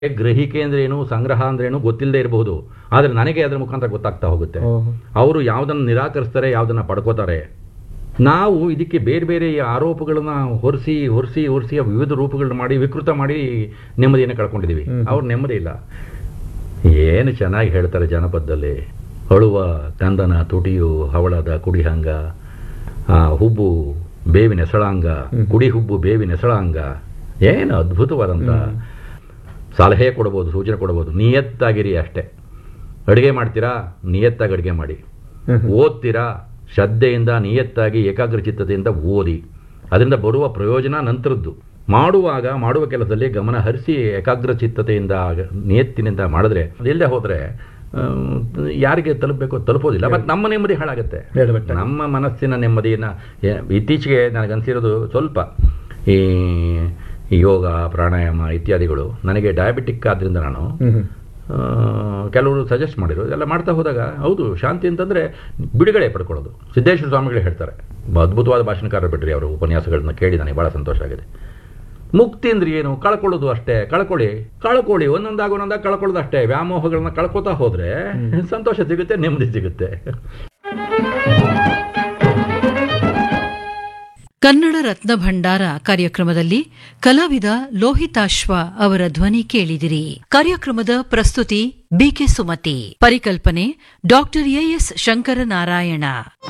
ಗ್ರಹಿಕೆ ಅಂದ್ರೇನು ಸಂಗ್ರಹ ಅಂದ್ರೇನು ಗೊತ್ತಿಲ್ಲದೆ ಇರಬಹುದು ಆದರೆ ನನಗೆ ಅದರ ಮುಖಾಂತರ ಗೊತ್ತಾಗ್ತಾ ಹೋಗುತ್ತೆ ಓಹೋ. ಅವರು ಯಾವುದನ್ನು ನಿರಾಕರಿಸ್ತಾರೆ ಯಾವುದನ್ನು ಪಡ್ಕೋತಾರೆ ನಾವು ಇದಕ್ಕೆ ಬೇರೆ ಬೇರೆ ಈ ಆರೋಪಗಳನ್ನ ಹೊರಿಸಿ ಹೊರಿಸಿ ಹೊರಿಸಿ ವಿವಿಧ ರೂಪಗಳನ್ನ ಮಾಡಿ ವಿಕೃತ ಮಾಡಿ ನೆಮ್ಮದಿಯನ್ನು ಕಳ್ಕೊಂಡಿದ್ದೀವಿ ಅವ್ರ ನೆಮ್ಮದಿ ಇಲ್ಲ ಏನು ಚೆನ್ನಾಗಿ ಹೇಳ್ತಾರೆ ಜನಪದದಲ್ಲಿ ಅಳುವ ಕಂದನ ತುಟಿಯು ಹವಳದ ಕುಡಿಹಂಗ ಆ, ಹುಬ್ಬು ಬೇವಿನ ಎಸಳಾಂಗ ಕುಡಿ ಹುಬ್ಬು ಬೇವಿನ ಎಸಳಾಂಗ ಏನು ಅದ್ಭುತವಾದಂಥ ಸಲಹೆ ಕೊಡ್ಬೋದು ಸೂಚನೆ ಕೊಡ್ಬೋದು ನಿಯತ್ತಾಗಿರಿ ಅಷ್ಟೇ ಅಡುಗೆ ಮಾಡ್ತೀರಾ ನಿಯತ್ತಾಗಿ ಅಡುಗೆ ಮಾಡಿ ಓದ್ತೀರಾ ಶ್ರದ್ಧೆಯಿಂದ ನಿಯತ್ತಾಗಿ ಏಕಾಗ್ರಚಿತ್ತತೆಯಿಂದ ಓದಿ ಅದರಿಂದ ಬರುವ ಪ್ರಯೋಜನ ನಂತರದ್ದು ಮಾಡುವಾಗ ಮಾಡುವ ಕೆಲಸದಲ್ಲಿ ಗಮನ ಹರಿಸಿ ಏಕಾಗ್ರಚಿತ್ತತೆಯಿಂದ ನಿಯತ್ತಿನಿಂದ ಮಾಡಿದ್ರೆ ಇಲ್ಲದೆ ಹೋದರೆ ಯಾರಿಗೆ ತಲುಪಬೇಕು ತಲುಪೋದಿಲ್ಲ ಮತ್ತು ನಮ್ಮ ನೆಮ್ಮದಿ ಹಾಳಾಗುತ್ತೆ ಬೇಡಬಟ್ಟ. ನಮ್ಮ ಮನಸ್ಸಿನ ನೆಮ್ಮದಿಯನ್ನು ಏ- ಇತ್ತೀಚೆಗೆ ನನಗನ್ಸಿರೋದು ಸ್ವಲ್ಪ ಈ ಈ ಯೋಗ ಪ್ರಾಣಾಯಾಮ ಇತ್ಯಾದಿಗಳು ನನಗೆ ಡಯಾಬಿಟಿಕ್ ಆದ್ದರಿಂದ ನಾನು ಹ್ಮ್ ಹ್ಮ್. ಆ, ಕೆಲವರು ಸಜೆಸ್ಟ್ ಮಾಡಿದ್ರು ಇದೆಲ್ಲ ಮಾಡ್ತಾ ಹೋದಾಗ ಹೌದು ಶಾಂತಿ ಅಂತಂದರೆ ಬಿಡುಗಡೆ ಪಡ್ಕೊಳ್ಳೋದು ಸಿದ್ದೇಶ್ವರ ಸ್ವಾಮಿಗಳು ಹೇಳ್ತಾರೆ ಬ- ಅದ್ಭುತವಾದ ಭಾಷಣಕಾರ ಬಿಡ್ರಿ ಅವರು ಉಪನ್ಯಾಸಗಳನ್ನ ಕೇಳಿ ನನಗೆ ಭಾಳ ಸಂತೋಷ ಆಗಿದೆ ಮುಕ್ತಿ ಅಂದ್ರೆ ಏನು ಕಳ್ಕೊಳ್ಳೋದು ಅಷ್ಟೇ ಕಳ್ಕೊಳ್ಳಿ ಕಳ್ಕೊಳ್ಳಿ ಒಂದೊಂದಾಗ ಒಂದೊಂದಾಗ ಕಳ್ಕೊಳ್ಳೋದು ಅಷ್ಟೇ ವ್ಯಾಮೋಹಗಳನ್ನ ಕಳ್ಕೊತಾ ಹೋದ್ರೆ ಸಂತೋಷ ಸಿಗುತ್ತೆ ನೆಮ್ಮದಿ ಸಿಗುತ್ತೆ ಕನ್ನಡ ರತ್ನ ಭಂಡಾರ ಕಾರ್ಯಕ್ರಮದಲ್ಲಿ ಕಲಾವಿದ ಲೋಹಿತಾಶ್ವ ಅವರ ಧ್ವನಿ ಕೇಳಿದಿರಿ ಕಾರ್ಯಕ್ರಮದ ಪ್ರಸ್ತುತಿ ಬಿಕೆ ಸುಮತಿ ಪರಿಕಲ್ಪನೆ ಡಾಕ್ಟರ್ ಎಎಸ್ ಶಂಕರನಾರಾಯಣ